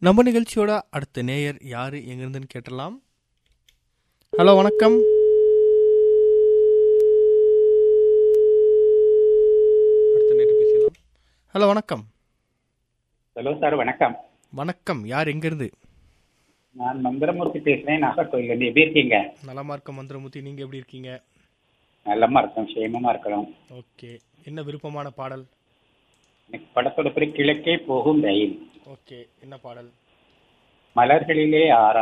நம்ம நிகழ்ச்சியோட அடுத்த நேயர் யாரு எங்கிருந்துன்னு கேட்டலாம் ஹலோ வணக்கம் அடுத்த நேயர் பேசலாம் ஹலோ வணக்கம் ஹலோ சார் வணக்கம் வணக்கம் யார் எங்கிருந்து நான் மந்திரமூர்த்தி பேசுறேன் நாகர்கோயிலேருந்து எப்படி இருக்கீங்க நலமா இருக்க மந்திரமூர்த்தி நீங்க எப்படி இருக்கீங்க நல்லமா இருக்கோம் சேமமா இருக்கிறோம் ஓகே என்ன விருப்பமான பாடல் எனக்கு படத்தோட பேரு கிழக்கே போகும் ரயில் ஓகே என்ன பாடல் மலர்களிலே ஆறா